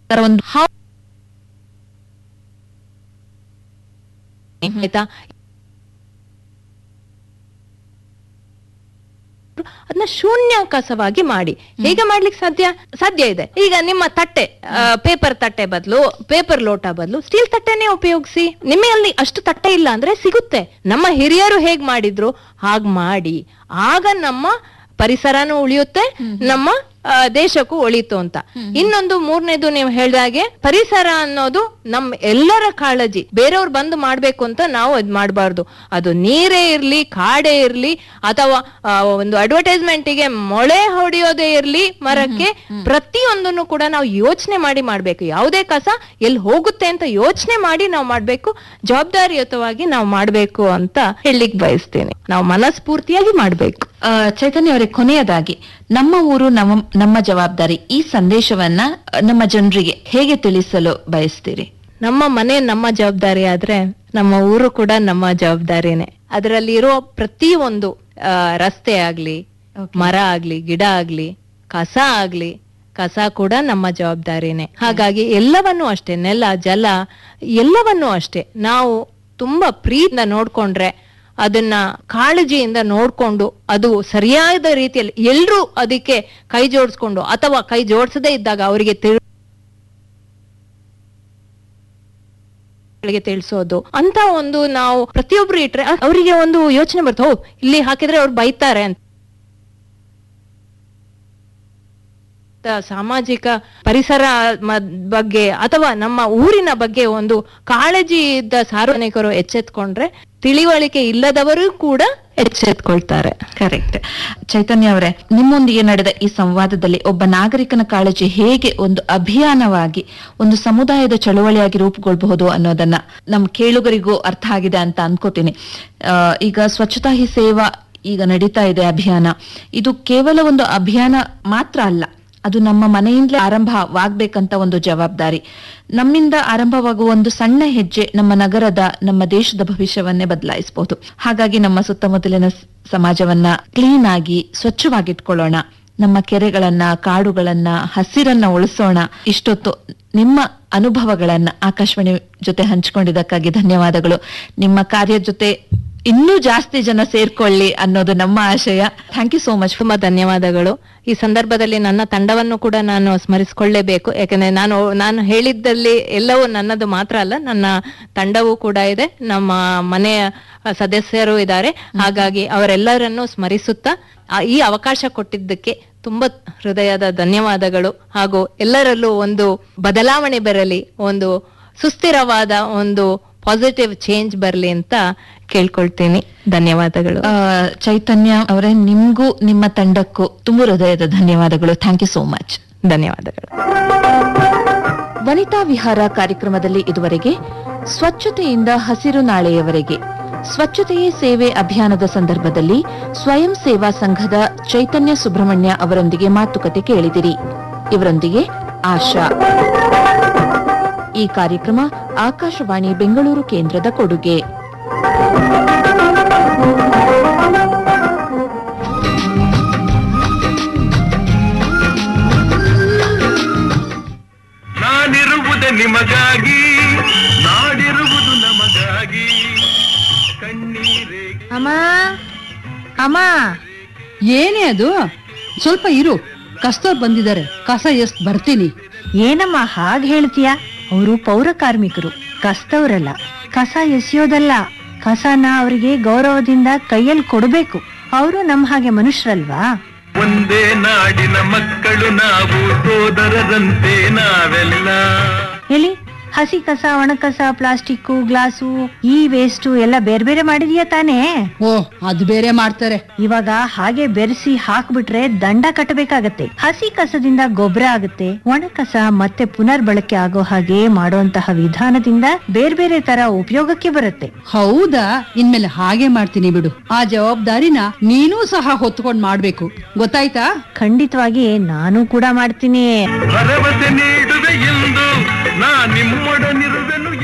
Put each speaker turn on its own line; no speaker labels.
ತರ ಒಂದು
ಹೌ- ಆಯ್ತಾ ಅದನ್ನ ಶೂನ್ಯಾಕಾಶವಾಗಿ ಮಾಡಿ ಹೇಗೆ ಮಾಡ್ಲಿಕ್ಕೆ ಸಾಧ್ಯ ಸಾಧ್ಯ ಇದೆ ಈಗ ನಿಮ್ಮ ತಟ್ಟೆ ಪೇಪರ್ ತಟ್ಟೆ ಬದಲು ಪೇಪರ್ ಲೋಟ ಬದಲು ಸ್ಟೀಲ್ ತಟ್ಟೆನೇ ಉಪಯೋಗಿಸಿ ನಿಮ್ಮಲ್ಲಿ ಅಷ್ಟು ತಟ್ಟೆ ಇಲ್ಲ ಅಂದ್ರೆ ಸಿಗುತ್ತೆ ನಮ್ಮ ಹಿರಿಯರು ಹೇಗ್ ಮಾಡಿದ್ರು ಹಾಗ್ ಮಾಡಿ ಆಗ ನಮ್ಮ ಪರಿಸರನೂ ಉಳಿಯುತ್ತೆ ನಮ್ಮ ಆ, ದೇಶಕ್ಕೂ ಉಳಿತು ಅಂತ ಇನ್ನೊಂದು ಮೂರನೇದು ನೀವು ಹೇಳ್ದಾಗೆ ಪರಿಸರ ಅನ್ನೋದು ನಮ್ ಎಲ್ಲರ ಕಾಳಜಿ ಬೇರೆಯವ್ರು ಬಂದು ಮಾಡ್ಬೇಕು ಅಂತ ನಾವು ಅದ್ ಮಾಡಬಾರ್ದು ಅದು ನೀರೇ ಇರ್ಲಿ ಕಾಡೇ ಇರ್ಲಿ ಅಥವಾ ಆ, ಒಂದು advertisement ಗೆ ಮೊಳೆ ಹೊಡೆಯೋದೇ ಇರ್ಲಿ ಮರಕ್ಕೆ ಪ್ರತಿಯೊಂದನ್ನು ಕೂಡ ನಾವು ಯೋಚನೆ ಮಾಡಿ ಮಾಡ್ಬೇಕು ಯಾವುದೇ ಕಸ ಎಲ್ಲಿ ಹೋಗುತ್ತೆ ಅಂತ ಯೋಚನೆ ಮಾಡಿ ನಾವು ಮಾಡ್ಬೇಕು ಜವಾಬ್ದಾರಿಯುತವಾಗಿ ನಾವು ಮಾಡ್ಬೇಕು ಅಂತ ಹೇಳಲಿಕ್ ಬಯಸ್ತೀನಿ ನಾವು ಮನಸ್ಫೂರ್ತಿಯಾಗಿ ಮಾಡ್ಬೇಕು
ಆ, ಚೈತನ್ಯ ಅವರೇ ಕೊನೆಯದಾಗಿ ನಮ್ಮ ಊರು ನಮ್ಮ ನಮ್ಮ ಜವಾಬ್ದಾರಿ ಈ ಸಂದೇಶವನ್ನ ಆ, ನಮ್ಮ ಜನರಿಗೆ ಹೇಗೆ ತಿಳಿಸಲು ಬಯಸ್ತೀರಿ
ನಮ್ಮ ಮನೆ ನಮ್ಮ ಜವಾಬ್ದಾರಿ ಆದ್ರೆ ನಮ್ಮ ಊರು ಕೂಡ ನಮ್ಮ ಜವಾಬ್ದಾರಿನೇ ಅದರಲ್ಲಿ ಇರೋ ಪ್ರತಿಯೊಂದು ಆ, ರಸ್ತೆ ಆಗ್ಲಿ ಮರ ಆಗ್ಲಿ ಗಿಡ ಆಗ್ಲಿ ಕಸ ಆಗ್ಲಿ ಕಸ ಕೂಡ ನಮ್ಮ ಜವಾಬ್ದಾರಿನೇ ಹಾಗಾಗಿ ಎಲ್ಲವನ್ನೂ ಅಷ್ಟೇ ನೆಲ ಜಲ ಎಲ್ಲವನ್ನೂ ಅಷ್ಟೇ ನಾವು ತುಂಬಾ ಪ್ರೀತಿಯಿಂದ ನೋಡ್ಕೊಂಡ್ರೆ ಅದನ್ನ ಕಾಳಜಿಯಿಂದ ನೋಡ್ಕೊಂಡು ಅದು ಸರಿಯಾದ ರೀತಿಯಲ್ಲಿ ಎಲ್ರೂ ಅದಕ್ಕೆ ಕೈ ಜೋಡಿಸ್ಕೊಂಡು ಅಥವಾ ಕೈ ಜೋಡಿಸದೇ ಇದ್ದಾಗ ಅವರಿಗೆ ತಿಳ್ ಗಳಿಗೆ ತಿಳಿಸೋದು ಅಂತ ಒಂದು ನಾವು ಪ್ರತಿಯೊಬ್ರು ಇಟ್ರೆ ಅ- ಅವರಿಗೆ ಒಂದು ಯೋಚನೆ ಬರ್ತದೆ ಓ ಇಲ್ಲಿ ಹಾಕಿದ್ರೆ ಅವ್ರು ಬೈತಾರೆ ಅಂತ ಸಾಮಾಜಿಕ ಪರಿಸರ ಮ- ಬಗ್ಗೆ ಅಥವಾ ನಮ್ಮ ಊರಿನ ಬಗ್ಗೆ ಒಂದು ಕಾಳಜಿ ಇದ್ದ ಸಾರ್ವಜನಿಕರು ಎಚ್ಚೆತ್ಕೊಂಡ್ರೆ ತಿಳಿವಳಿಕೆ ಇಲ್ಲದವರು ಕೂಡ ಎಚ್ಚೆತ್ಕೊಳ್ತಾರೆ
ಕರೆಕ್ಟ್ ಚೈತನ್ಯ ಅವರೇ ನಿಮ್ಮೊಂದಿಗೆ ನಡೆದ ಈ ಸಂವಾದದಲ್ಲಿ ಒಬ್ಬ ನಾಗರಿಕನ ಕಾಳಜಿ ಹೇಗೆ ಒಂದು ಅಭಿಯಾನವಾಗಿ ಒಂದು ಸಮುದಾಯದ ಚಳವಳಿಯಾಗಿ ರೂಪುಗೊಳ್ಳಬಹುದು ಅನ್ನೋದನ್ನ ನಮ್ಮ ಕೇಳುಗರಿಗೂ ಅರ್ಥ ಆಗಿದೆ ಅಂತ ಅನ್ಕೋತೀನಿ ಆ, ಈಗ ಸ್ವಚ್ಛತಾ ಹಿ ಸೇವಾ ಈಗ ನಡೀತಾ ಇದೆ ಅಭಿಯಾನ ಇದು ಕೇವಲ ಒಂದು ಅಭಿಯಾನ ಮಾತ್ರ ಅಲ್ಲ ಅದು ನಮ್ಮ ಮನೆಯಿಂದಲೇ ಆರಂಭವಾಗ್ಬೇಕಂತ ಒಂದು ಜವಾಬ್ದಾರಿ ನಮ್ಮಿಂದ ಆರಂಭವಾಗುವ ಒಂದು ಸಣ್ಣ ಹೆಜ್ಜೆ ನಮ್ಮ ನಗರದ ನಮ್ಮ ದೇಶದ ಭವಿಷ್ಯವನ್ನೇ ಬದಲಾಯಿಸಬಹುದು ಹಾಗಾಗಿ ನಮ್ಮ ಸುತ್ತಮುತ್ತಲಿನ ಸ್- ಸಮಾಜವನ್ನ ಕ್ಲೀನ್ ಆಗಿ ಸ್ವಚ್ಛವಾಗಿಟ್ಕೊಳ್ಳೋಣ ನಮ್ಮ ಕೆರೆಗಳನ್ನ ಕಾಡುಗಳನ್ನ ಹಸಿರನ್ನ ಉಳಿಸೋಣ ಇಷ್ಟೊತ್ತು ನಿಮ್ಮ ಅನುಭವಗಳನ್ನ ಆಕಾಶವಾಣಿ ಜೊತೆ ಹಂಚಿಕೊಂಡಿದ್ದಕ್ಕಾಗಿ ಧನ್ಯವಾದಗಳು ನಿಮ್ಮ ಕಾರ್ಯ ಜೊತೆ ಇನ್ನೂ ಜಾಸ್ತಿ ಜನ ಸೇರ್ಕೊಳ್ಳಿ ಅನ್ನೋದು ನಮ್ಮ ಆಶಯ ಥ್ಯಾಂಕ್ ಯು ಸೋ ಮಚ್
ತುಂಬಾ ಧನ್ಯವಾದಗಳು ಈ ಸಂದರ್ಭದಲ್ಲಿ ನನ್ನ ತಂಡವನ್ನು ಕೂಡ ನಾನು ಸ್ಮರಿಸಿಕೊಳ್ಳೇಬೇಕು ಯಾಕಂದ್ರೆ ನಾನು ನಾನು ಹೇಳಿದ್ದಲ್ಲಿ ಎಲ್ಲವೂ ನನ್ನದು ಮಾತ್ರ ಅಲ್ಲ ನನ್ನ ತಂಡವೂ ಕೂಡ ಇದೆ ನಮ್ಮ ಮನೆಯ ಸದಸ್ಯರು ಇದ್ದಾರೆ ಹಾಗಾಗಿ ಅವರೆಲ್ಲರನ್ನು ಸ್ಮರಿಸುತ್ತಾ ಆ, ಈ ಅವಕಾಶ ಕೊಟ್ಟಿದ್ದಕ್ಕೆ ತುಂಬಾ ಹೃದಯದ ಧನ್ಯವಾದಗಳು ಹಾಗೂ ಎಲ್ಲರಲ್ಲೂ ಒಂದು ಬದಲಾವಣೆ ಬರಲಿ ಒಂದು ಸುಸ್ಥಿರವಾದ ಒಂದು ಪಾಸಿಟಿವ್ ಚೇಂಜ್ ಬರಲಿ ಅಂತ ಕೇಳ್ಕೊಳ್ತೀನಿ ಧನ್ಯವಾದಗಳು
ಆ, ಚೈತನ್ಯ ಅವರೇ ನಿಮ್ಗೂ ನಿಮ್ಮ ತಂಡಕ್ಕೂ ತುಂಬ ಹೃದಯದ ಧನ್ಯವಾದಗಳು ಥ್ಯಾಂಕ್ ಯು ಸೋ ಮಚ್
ಧನ್ಯವಾದಗಳು
ವನಿತಾ ವಿಹಾರ ಕಾರ್ಯಕ್ರಮದಲ್ಲಿ ಇದುವರೆಗೆ ಸ್ವಚ್ಛತೆಯಿಂದ ಹಸಿರು ನಾಳೆಯವರೆಗೆ ಸ್ವಚ್ಛತೆಯೇ ಸೇವೆ ಅಭಿಯಾನದ ಸಂದರ್ಭದಲ್ಲಿ ಸ್ವಯಂ ಸೇವಾ ಸಂಘದ ಚೈತನ್ಯ ಸುಬ್ರಹ್ಮಣ್ಯ ಅವರೊಂದಿಗೆ ಮಾತುಕತೆ ಕೇಳಿದಿರಿ ಇವರೊಂದಿಗೆ ಆಶಾ ಈ ಕಾರ್ಯಕ್ರಮ ಆಕಾಶವಾಣಿ ಬೆಂಗಳೂರು ಕೇಂದ್ರದ ಕೊಡುಗೆ
ನಾನಿರುವುದೇ ನಿಮಗಾಗಿ ನಾಡಿರುವುದು ನಮಗಾಗಿ ಕಣ್ಣೀರೇ
ಅಮ್ಮ ಅಮ್ಮ
ಏನೇ ಅದು ಸ್ವಲ್ಪ ಇರು ಕಸ್ತೋರ್ ಬಂದಿದ್ದಾರೆ ಕಸ ಎಷ್ಟ್ ಬರ್ತೀನಿ
ಏನಮ್ಮ ಹಾಗ್ ಹೇಳ್ತೀಯ ಅವರು ಪೌರ ಕಾರ್ಮಿಕರು ಕಸ್ತವ್ರಲ್ಲ ಕಸ ಎಸೆಯೋದಲ್ಲ ಕಸನ ಅವರಿಗೆ ಗೌರವದಿಂದ ಕೈಯಲ್ಲಿ ಕೊಡ್ಬೇಕು ಅವರು ನಮ್ ಹಾಗೆ ಮನುಷ್ಯರಲ್ವಾ
ಒಂದೇ ನಾಡಿನ ಮಕ್ಕಳು ನಾವು ಸೋದರರಂತೆ ನಾವೆಲ್ಲ
ಎಲ್ಲಿ ಹಸಿ ಕಸ ಒಣ ಕಸ ಪ್ಲಾಸ್ಟಿಕ್ ಗ್ಲಾಸು ಈ ವೇಸ್ಟು ಎಲ್ಲ ಬೇರೆ ಬೇರೆ ಮಾಡಿದ್ಯಾ ತಾನೇ
ಓ ಅದು ಬೇರೆ ಮಾಡ್ತಾರೆ
ಇವಾಗ ಹಾಗೆ ಬೆರೆಸಿ ಹಾಕ್ಬಿಟ್ರೆ ದಂಡ ಕಟ್ಟಬೇಕಾಗತ್ತೆ ಹಸಿ ಕಸದಿಂದ ಗೊಬ್ಬರ ಆಗುತ್ತೆ ಒಣ ಕಸ ಮತ್ತೆ ಪುನರ್ಬಳಕೆ ಆಗೋ ಹಾಗೆ ಮಾಡುವಂತಹ ವಿಧಾನದಿಂದ ಬೇರೆ ಬೇರೆ ತರ ಉಪಯೋಗಕ್ಕೆ ಬರುತ್ತೆ
ಹೌದಾ ಇನ್ಮೇಲೆ ಹಾಗೆ ಮಾಡ್ತೀನಿ ಬಿಡು ಆ ಜವಾಬ್ದಾರಿನ ನೀನೂ ಸಹ ಹೊತ್ಕೊಂಡ್ ಮಾಡ್ಬೇಕು ಗೊತ್ತಾಯ್ತಾ
ಖಂಡಿತವಾಗಿ ನಾನು ಕೂಡ ಮಾಡ್ತೀನಿ
ಭರವಸೆ ನೀಡುವೆ ಎಂದು ನಾ ನಿಮ್ಮೊಡನಿರುವೆನು